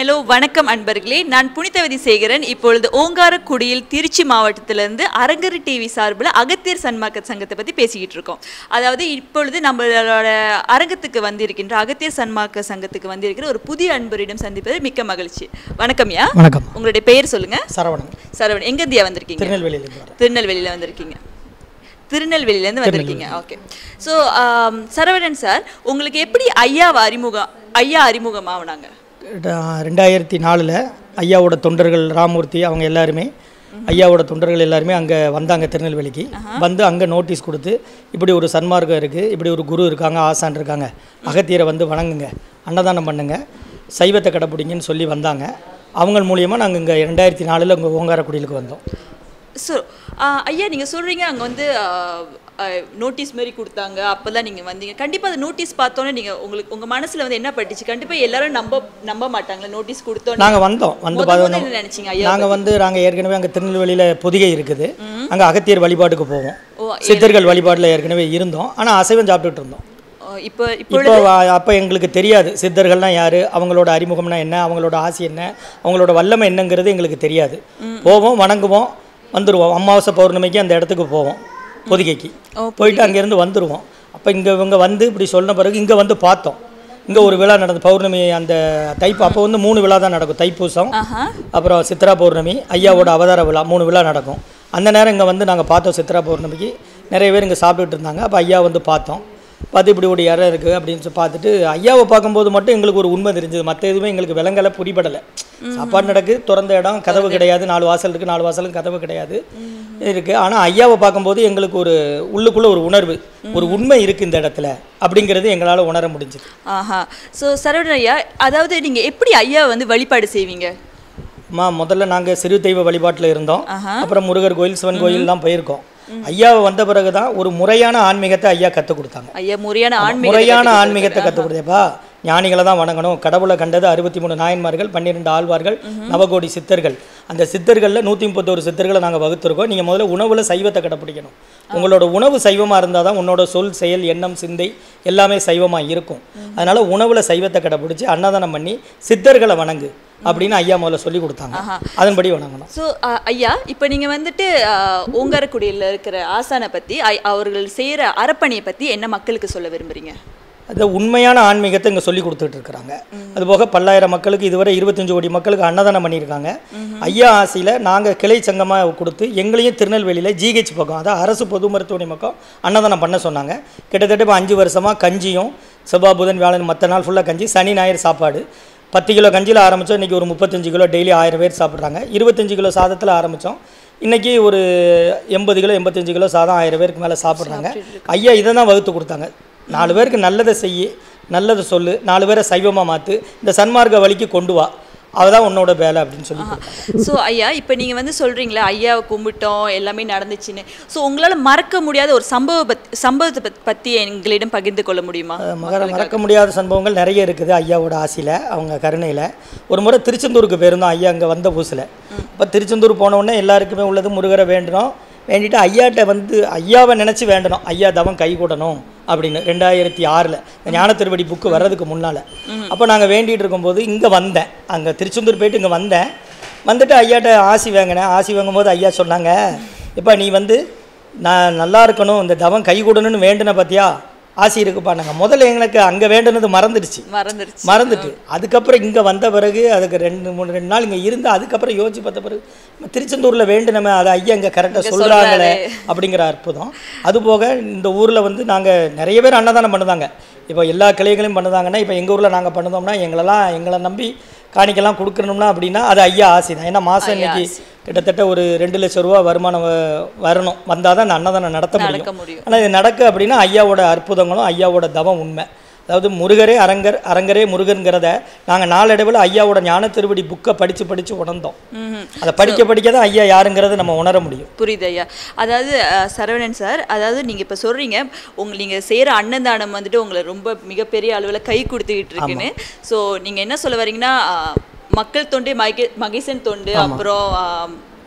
Hello வணக்கம் அன்பர்களே நான் புனிதவதி சேகரன் இப்பொழுது ஓங்காரக்குடியில் திருச்சி மாவட்டத்திலிருந்து அரங்கரு டிவி சார்பில் அகத்தியர் சன்மார்க்க சங்கத்தை பற்றி பேசிக்கிட்டு இருக்கோம் அதாவது இப்பொழுது நம்மளோட அரங்கத்துக்கு வந்திருக்கின்ற அகத்தியர் சன்மார்க்க சங்கத்துக்கு வந்திருக்கிற ஒரு புதிய அன்பரிடம் சந்திப்பது மிக்க மகிழ்ச்சி வணக்கம்யா வணக்கம் உங்களுடைய பெயர் சொல்லுங்க சரவணன் சரவணன் எங்கேருந்தியா வந்திருக்கீங்க திருநெல்வேலியிலேருந்து வரேன் திருநெல்வேலியில் வந்திருக்கீங்க திருநெல்வேலியிலேருந்து வந்திருக்கீங்க ஓகே ஸோ சரவணன் சார் உங்களுக்கு எப்படி ஐயாவை அறிமுகம் ஐயா அறிமுகம் ஆகுனாங்க ட- ரெண்டாயிரத்தி நாலில் ஐயாவோட தொண்டர்கள் ராமூர்த்தி அவங்க எல்லாருமே ஐயாவோட தொண்டர்கள் எல்லாருமே அங்கே வந்தாங்க திருநெல்வேலிக்கு வந்து அங்கே நோட்டீஸ் கொடுத்து இப்படி ஒரு சன்மார்க்கம் இருக்குது இப்படி ஒரு குரு இருக்காங்க ஆசான் இருக்காங்க அகத்தியரை வந்து வணங்குங்க அன்னதானம் பண்ணுங்க சைவத்தை கடைப்பிடிங்கன்னு சொல்லி வந்தாங்க அவங்க மூலியமாக நாங்கள் இங்கே ரெண்டாயிரத்தி நாலில் இங்கே ஓங்காரக்குடியிலுக்கு வந்தோம் ஸோ ஐயா நீங்கள் சொல்கிறீங்க அங்கே வந்து நோட்டீஸ் மாதிரி கொடுத்தாங்க அப்போ தான் நீங்கள் வந்தீங்க கண்டிப்பாக அந்த நோட்டீஸ் பார்த்தோன்னே நீங்கள் உங்களுக்கு உங்கள் மனசில் வந்து என்ன பட்டுச்சு கண்டிப்பாக எல்லாரும் நம்ப நம்ப மாட்டாங்களா நோட்டீஸ் கொடுத்தோன்னே நாங்கள் வந்தோம் வந்து முத முதல்ல என்ன நினைச்சீங்க ஐயா நாங்கள் வந்து நாங்கள் ஏற்கனவே அங்கே திருநெல்வேலியில் பொதிகை இருக்குது அங்கே அகத்தியர் வழிபாட்டுக்கு போவோம் ஓ, சித்தர்கள் வழிபாட்டில் ஏற்கனவே இருந்தோம் ஆனால் அசைவம் சாப்பிட்டுட்டு இருந்தோம் இப்போ இப்போ இப்போ அப்போ எங்களுக்கு தெரியாது சித்தர்கள்னா யார் அவங்களோட அறிமுகம்னா என்ன அவங்களோட ஆசி என்ன அவங்களோட வல்லமை என்னங்கிறது எங்களுக்கு தெரியாது போவோம் வணங்குவோம் வந்துடுவோம் அமாவாசை பௌர்ணமிக்கு அந்த இடத்துக்கு போவோம் பொதிகைக்கு போயிட்டு அங்கேருந்து வந்துடுவோம் அப்போ இங்கே இவங்க வந்து இப்படி சொன்ன பிறகு இங்கே வந்து பார்த்தோம் இங்கே ஒரு விழா நடந்து பௌர்ணமி அந்த தைப்பு அப்போ வந்து மூணு விழா தான் நடக்கும் தைப்பூசம் ஆஹா அப்புறம் சித்ரா பௌர்ணமி ஐயாவோட அவதார விழா மூணு விழா நடக்கும் அந்த நேரம் இங்கே வந்து நாங்கள் பார்த்தோம் சித்ரா பௌர்ணமிக்கு நிறைய பேர் இங்கே சாப்பிட்டுட்டு இருந்தாங்க அப்போ ஐயா வந்து பார்த்தோம் பார்த்து இப்படி ஒரு இடம் இருக்குது அப்படின்னு சொல்லி பார்த்துட்டு ஐயாவை பார்க்கும்போது மட்டும் எங்களுக்கு ஒரு உண்மை தெரிஞ்சது மற்ற எதுவுமே எங்களுக்கு விலங்கலை புரிபடலை சாப்பாடு நடக்கு திறந்த இடம் கதவு கிடையாது நாலு வாசல் இருக்குது நாலு வாசலும் கதவு கிடையாது இருக்குது ஆனால் ஐயாவை பார்க்கும்போது எங்களுக்கு ஒரு உள்ளுக்குள்ளே ஒரு உணர்வு ஒரு உண்மை இருக்குது இந்த இடத்துல அப்படிங்கிறது எங்களால் உணர முடிஞ்சுது ஆஹா ஸோ சரவணன் ஐயா அதாவது நீங்கள் எப்படி ஐயா வந்து வழிபாடு செய்வீங்க அம்மா முதல்ல நாங்கள் சிறு தெய்வ வழிபாட்டில் இருந்தோம் ஆஹா. அப்புறம் முருகர் கோயில் சிவன் கோயில்லாம் போயிருக்கோம் ஐயா வந்த பிறகு தான் ஒரு முறையான ஆன்மீகத்தை ஐயா கற்றுக் கொடுத்தாங்க ஐயா முறையான ஆன்மீக முறையான ஆன்மீகத்தை கற்றுக் கொடுத்தேப்பா ஞானிகளை தான் வணங்கணும் கடவுளை கண்டது அறுபத்தி மூணு நாயன்மார்கள் பன்னிரெண்டு ஆழ்வார்கள் நவகோடி சித்தர்கள் அந்த சித்தர்களில் நூற்றி முப்பத்தோரு சித்தர்களை நாங்கள் வகுத்துருக்கோம் நீங்கள் முதல்ல உணவில் சைவத்தை கடைப்பிடிக்கணும் உங்களோட உணவு சைவமாக இருந்தால் தான் உன்னோட சொல் செயல் எண்ணம் சிந்தை எல்லாமே சைவமாக இருக்கும் அதனால் உணவில் சைவத்தை கடைப்பிடிச்சு அன்னதானம் பண்ணி சித்தர்களை வணங்கு அப்படின்னு ஐயா முதல்ல சொல்லி கொடுத்தாங்க அதன்படி வணங்கணும் ஸோ ஐயா இப்போ நீங்கள் வந்துட்டு ஓங்காரக்குடியில் இருக்கிற ஆசானை பற்றி அவர்கள் செய்கிற அறப்பணியை பற்றி என்ன மக்களுக்கு சொல்ல விரும்புறீங்க அது உண்மையான ஆன்மீகத்தை இங்கே சொல்லி கொடுத்துட்டு இருக்கிறாங்க அதுபோக பல்லாயிரம் மக்களுக்கு இதுவரை இருபத்தஞ்சு கோடி மக்களுக்கு அன்னதானம் பண்ணியிருக்காங்க ஐயா ஆசையில் நாங்கள் கிளை சங்கமாக கொடுத்து எங்களையும் திருநெல்வேலியில் ஜிஹெச் பக்கம் அதாவது அரசு பொது மருத்துவமனை பக்கம் அன்னதானம் பண்ண சொன்னாங்க கிட்டத்தட்ட இப்போ அஞ்சு வருஷமாக கஞ்சியும் செவ்வாய் புதன் வியாழன் மற்ற நாள் ஃபுல்லாக கஞ்சி சனி ஞாயிறு சாப்பாடு பத்து கிலோ கஞ்சியில் ஆரம்பித்தோம் இன்றைக்கி ஒரு முப்பத்தஞ்சு கிலோ டெய்லி ஆயிரம் பேர் சாப்பிட்றாங்க இருபத்தஞ்சு கிலோ சாதத்தில் ஆரம்பித்தோம் இன்றைக்கி ஒரு எண்பது கிலோ எண்பத்தஞ்சு கிலோ சாதம் ஆயிரம் பேருக்கு மேலே சாப்பிட்றாங்க ஐயா இதை தான் வகுத்து கொடுத்தாங்க நாலு பேருக்கு நல்லதை செய்யி நல்லதை சொல்லு நாலு பேரை சைவமாக மாற்று இந்த சன்மார்க்க வழிக்கு கொண்டு வா அதுதான் உன்னோட வேலை அப்படின்னு சொல்லி கொடுத்தாங்க. ஸோ ஐயா இப்போ நீங்கள் வந்து சொல்கிறீங்களா ஐயாவை கும்பிட்டோம் எல்லாமே நடந்துச்சுன்னு ஸோ உங்களால் மறக்க முடியாத ஒரு சம்பவ பத் சம்பவத்தை பத் பற்றி எங்களிடம் பகிர்ந்து கொள்ள முடியுமா அஹ் மகர மறக்க முடியாத சம்பவங்கள் நிறைய இருக்குது ஐயாவோட ஆசையில் அவங்க கருணையில் ஒரு முறை திருச்செந்தூருக்கு போயிருந்தோம் ஐயா அங்கே வந்த புதுசில் இப்போ திருச்செந்தூர் போன உடனே எல்லாருக்குமே உள்ளது முருகரை வேண்டணும் வேண்டிட்டு ஐயாட்ட வந்து ஐயாவை நினச்சி வேண்டணும் ஐயா தவம் கை கூடணும் அப்படின்னு ரெண்டாயிரத்தி ஆறில் ஞான திருவடி புக்கு வர்றதுக்கு முன்னால் அப்போ நாங்கள் வேண்டிகிட்டு இருக்கும்போது இங்கே வந்தேன் அங்கே திருச்செந்தூர் போயிட்டு இங்கே வந்தேன் வந்துட்டு ஐயாட்ட ஆசி வாங்கினேன் ஆசி வாங்கும்போது ஐயா சொன்னாங்க இப்போ நீ வந்து நான் நல்லா இருக்கணும் இந்த தவம் கை கூடணும்னு வேண்டுன பார்த்தியா ஆசி இருக்குப்பா நாங்கள் முதல்ல எங்களுக்கு அங்கே வேண்டுனது மறந்துடுச்சு மறந்துடுச்சு மறந்துட்டு அதுக்கப்புறம் இங்கே வந்த பிறகு அதுக்கு ரெண்டு மூணு ரெண்டு நாள் இங்கே இருந்து அதுக்கப்புறம் யோசிச்சு பார்த்த பிறகு நம்ம திருச்செந்தூரில் வேண்டுனமே அதை ஐயா இங்கே கரெக்டாக சொல்கிறாங்களே அப்படிங்கிற அற்புதம் அதுபோக இந்த ஊரில் வந்து நாங்கள் நிறைய பேர் அன்னதானம் பண்ணுதாங்க இப்போ எல்லா கிளைகளையும் பண்ணுதாங்கன்னா இப்போ எங்கள் ஊரில் நாங்கள் பண்ணுதோம்னா எங்களெல்லாம் எங்களை நம்பி காணிக்கெல்லாம் கொடுக்கணும்னா அப்படின்னா அது ஐயா ஆசை தான் ஏன்னா மாதம் இன்னைக்கு கிட்டத்தட்ட ஒரு ரெண்டு லட்சம் ரூபா வருமானம் வ- வரணும் வந்தால் தான் இந்த அன்னதானம் நடத்த நடக்க முடியும் முடியும் ஆனால் இது நடக்கு அப்படின்னா ஐயாவோட அற்புதங்களும் ஐயாவோட தவம் உண்மை அதாவது முருகரே அரங்கர் அரங்கரே முருகன்கிறத நாங்கள் நாளடைவில் ஐயாவோட ஞான திருவடி புக்கை படித்து படித்து உணர்ந்தோம் ம்ஹும். அதை படிக்க படிக்க தான் ஐயா யாருங்கிறத நம்ம உணர முடியும் புரியுது ஐயா அதாவது அஹ், சரவணன் சார் அதாவது நீங்கள் இப்போ சொல்கிறீங்க உங்க நீங்கள் செய்கிற அன்னதானம் வந்துட்டு உங்களை ரொம்ப மிகப்பெரிய அளவில் கை கொடுத்துக்கிட்டு இருக்குன்னு ஸோ நீங்கள் என்ன சொல்ல வரீங்கன்னா அஹ், மக்கள் தொண்டே மகே மகேசன் தொண்டு அப்புறம் அஹ்,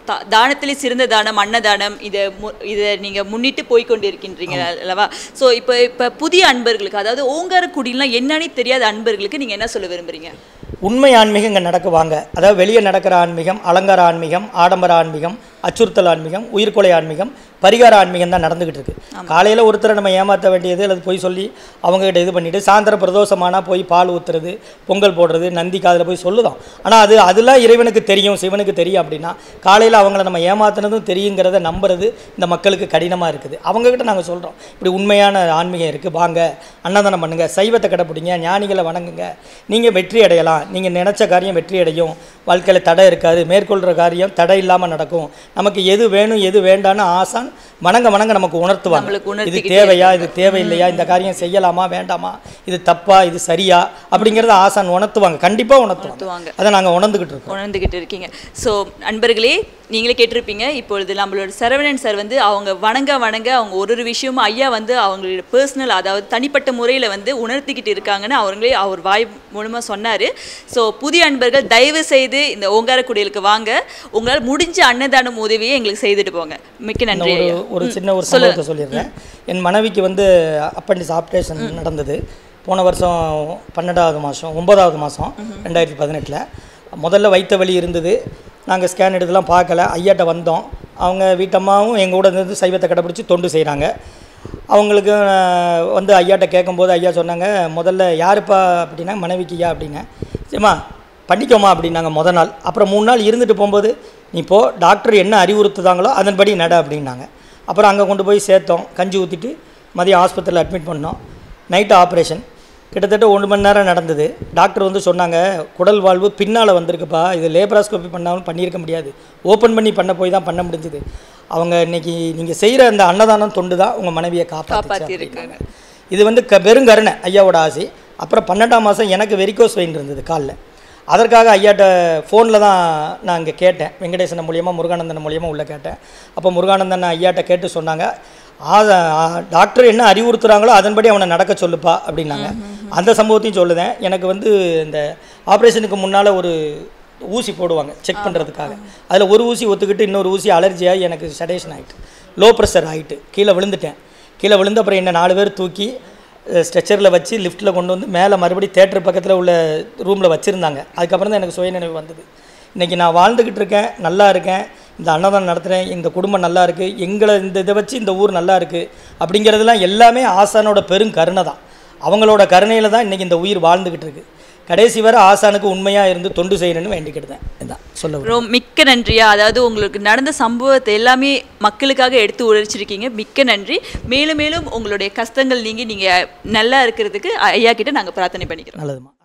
தா- தானத்திலே சிறந்த தானம் அன்னதானம் இதை மு- இதை நீங்க முன்னிட்டு போய் கொண்டு இருக்கின்றீங்க அல்லவா ஸோ இப்போ இப்போ புதிய அன்பர்களுக்கு அதாவது ஓங்காரக்குடிலாம் என்னன்னே தெரியாத அன்பர்களுக்கு நீங்க என்ன சொல்ல விரும்புறீங்க உண்மை ஆன்மீகம் இங்கே நடக்க வாங்க அதாவது வெளியே நடக்கிற ஆன்மீகம் அலங்கார ஆன்மீகம் ஆடம்பர ஆன்மீகம் அச்சுறுத்தல் ஆன்மீகம் உயிர்கொலை ஆன்மீகம் பரிகார ஆன்மீகம் தான் நடந்துகிட்டு இருக்கு காலையில் ஒருத்தரை நம்ம ஏமாற்ற வேண்டியது அல்லது போய் சொல்லி அவங்ககிட்ட இது பண்ணிட்டு சாயந்தர பிரதோஷமானா போய் பால் ஊற்றுறது பொங்கல் போடுறது நந்தி காதில் போய் சொல்லுதான் ஆனால் அது அதெல்லாம் இறைவனுக்கு தெரியும் சிவனுக்கு தெரியும் அப்படின்னா காலையில் அவங்கள நம்ம ஏமாத்துனதும் தெரியுங்கிறத நம்புறது இந்த மக்களுக்கு கடினமாக இருக்குது அவங்கக்கிட்ட நாங்கள் சொல்கிறோம் இப்படி உண்மையான ஆன்மீகம் இருக்குது வாங்க அன்னதானம் பண்ணுங்க சைவத்தை கடைப்பிடிங்க ஞானிகளை வணங்குங்க நீங்கள் வெற்றி அடையலாம் நீங்கள் நினச்ச காரியம் வெற்றி அடையும் வாழ்க்கையில் தடை இருக்காது மேற்கொள்கிற காரியம் தடை இல்லாமல் நடக்கும் நமக்கு எது வேணும் எது வேண்டான்னு ஆசான் வணங்க வணங்க நமக்கு உணர்த்துவாங்க நம்மளுக்கு இது உணர்த்திக்கிட்டே தேவையா இது தேவையில்லையா இந்த காரியம் செய்யலாமா வேண்டாமா இது தப்பா இது சரியா அப்படிங்கிறத ஆசான் உணர்த்துவாங்க கண்டிப்பாக உணர்த்துவாங்க உணர்த்துவாங்க. அதை நாங்கள் உணர்ந்துக்கிட்டு இருக்கோம் உணர்ந்துகிட்டு இருக்கீங்க ஸோ நண்பர்களே நீங்களே கேட்டிருப்பீங்க இப்பொழுது நம்மளோட சரவணன் சார் வந்து அவங்க வணங்க வணங்க அவங்க ஒரு ஒரு விஷயமும் ஐயா வந்து அவங்களோட பர்சனல் அதாவது தனிப்பட்ட முறையில் வந்து உணர்த்திக்கிட்டு இருக்காங்கன்னு அவங்களே அவர் வாய் மூலமாக சொன்னார் ஸோ புதிய அன்பர்கள் தயவு செய்து இந்த ஓங்காரக்குடியலுக்கு வாங்க உங்களால் முடிஞ்ச அன்னதானம் உதவியை எங்களுக்கு செய்துட்டு போங்க மிக்க நன்றி ஒரு ஐயா ஒரு சின்ன ஒரு சம்பவத்தை சொல்லிடுறேன் என் மனைவிக்கு வந்து அப்பண்டிஸ் ஆப்ரேஷன் நடந்தது போன வருஷம் பன்னெண்டாவது மாதம் ஒன்பதாவது மாதம் ரெண்டாயிரத்தி பதினெட்டில் முதல்ல வயிற்று வலி இருந்தது நாங்கள் ஸ்கேன் எடுத்துலாம் பார்க்கல ஐயாட்ட வந்தோம் அவங்க வீட்டம்மாவும் எங்கள் கூட இருந்து சைவத்தை கடைப்பிடிச்சி தொண்டு செய்கிறாங்க அவங்களுக்கு அஹ், வந்து ஐயாட்ட கேட்கும்போது ஐயா சொன்னாங்க முதல்ல யாருப்பா அப்படின்னா மனைவிக்குயா அப்படின்னேன் சரிம்மா பண்ணிக்கோமா அப்படின்னாங்க முத நாள் அப்புறம் மூணு நாள் இருந்துட்டு போகும்போது நீ போ டாக்டர் என்ன அறிவுறுத்துதாங்களோ அதன்படி நட அப்படின்னாங்க அப்புறம் அங்கே கொண்டு போய் சேர்த்தோம் கஞ்சி ஊற்றிட்டு மதியம் ஆஸ்பத்திரியில் அட்மிட் பண்ணோம் நைட்டு ஆப்ரேஷன் கிட்டத்தட்ட ஒன்று மணி நேரம் நடந்தது டாக்டர் வந்து சொன்னாங்க குடல் வாழ்வு பின்னால் வந்திருக்குப்பா இது லேப்ராஸ்கோபி பண்ணாலும் பண்ணியிருக்க முடியாது ஓப்பன் பண்ணி பண்ண போய் தான் பண்ண முடிஞ்சுது அவங்க இன்னைக்கு நீங்கள் செய்கிற அந்த அன்னதானம் தொண்டு தான் உங்கள் மனைவியை காப்பாற்றி காப்பாத்தியிருக்காங்க. இது வந்து க வெறும் கருணை ஐயாவோட ஆசை அப்புறம் பன்னெண்டாம் மாதம் எனக்கு வெரிகோஸ் வெயின் இருந்தது காலில் அதற்காக ஐயாட்ட ஃபோனில் தான் நான் இங்கே கேட்டேன் வெங்கடேசன் மூலியமாக முருகானந்தன் மூலியமாக உள்ளே கேட்டேன் அப்போ முருகானந்தன் ஐயாட்ட கேட்டு சொன்னாங்க ஆ ஆ, டாக்டர் என்ன அறிவுறுத்துறாங்களோ அதன்படி அவனை நடக்க சொல்லுப்பா அப்படின்னாங்க அந்த சம்பவத்தையும் சொல்லுதேன் எனக்கு வந்து இந்த ஆப்ரேஷனுக்கு முன்னால் ஒரு ஊசி போடுவாங்க செக் பண்ணுறதுக்காக அதில் ஒரு ஊசி ஒத்துக்கிட்டு இன்னொரு ஊசி அலர்ஜியாகி எனக்கு சடேஷன் ஆகிட்டு லோ ப்ரெஷர் ஆகிட்டு கீழே விழுந்துட்டேன் கீழே விழுந்த அப்புறம் என்ன நாலு பேர் தூக்கி ஸ்ட்ரெச்சரில் வச்சு லிஃப்ட்டில் கொண்டு வந்து மேலே மறுபடியும் தேட்டர் பக்கத்தில் உள்ள ரூமில் வச்சுருந்தாங்க அதுக்கப்புறம் தான் எனக்கு சுயநினைவு வந்தது இன்றைக்கி நான் வாழ்ந்துக்கிட்டு இருக்கேன் நல்லா இருக்கேன் இந்த அன்னதானம் நடத்துகிறேன் இந்த குடும்பம் நல்லா இருக்குது எங்களை இந்த இதை வச்சு இந்த ஊர் நல்லா இருக்குது அப்படிங்கிறதெல்லாம் எல்லாமே ஆசானோட பெரும் கருணை தான் அவங்களோட கருணையில் தான் இன்றைக்கி இந்த உயிர் வாழ்ந்துக்கிட்டு இருக்கு கடைசி வரை ஆசானுக்கு உண்மையாக இருந்து தொண்டு செய்யணும்னு வேண்டிக்கிட்டேன் இதான் சொல்ல விரும்புறேன். ரொம்ப மிக்க நன்றியா அதாவது உங்களுக்கு நடந்த சம்பவத்தை எல்லாமே மக்களுக்காக எடுத்து உழைச்சிருக்கீங்க மிக்க நன்றி மேலும் மேலும் உங்களுடைய கஷ்டங்கள் நீங்கி நீங்க நல்லா இருக்கிறதுக்கு ஐயா கிட்ட நாங்க பிரார்த்தனை பண்ணிக்கிறோம் நல்லதுமா